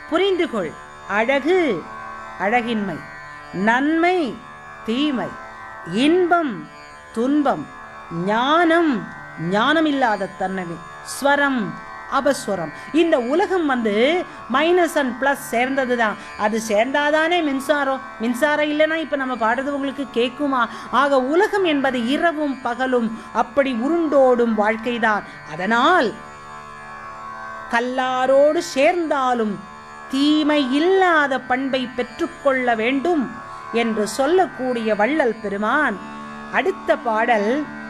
புரிந்து கொள் அழகு அழகின்மை நன்மை தீமை இன்பம் துன்பம் ஞானம் ஞானமில்லாத தன்மை ஸ்வரம் அபஸ்வரம் இந்த உலகம் வந்து மைனஸ் அண்ட் ப்ளஸ் சேர்ந்தது தான் அது சேர்ந்தாதானே மின்சாரம் மின்சாரம் இல்லைன்னா இப்போ நம்ம பாடுறது உங்களுக்கு கேட்குமா ஆக உலகம் என்பது இரவும் பகலும் அப்படி உருண்டோடும் வாழ்க்கைதான் அதனால் கல்லாரோடு சேர்ந்தாலும் தீமை இல்லாத பண்பை பெற்றுக்கொள்ள வேண்டும் என்று சொல்லக்கூடிய வள்ளல் பெருமான் அடுத்த பாடல்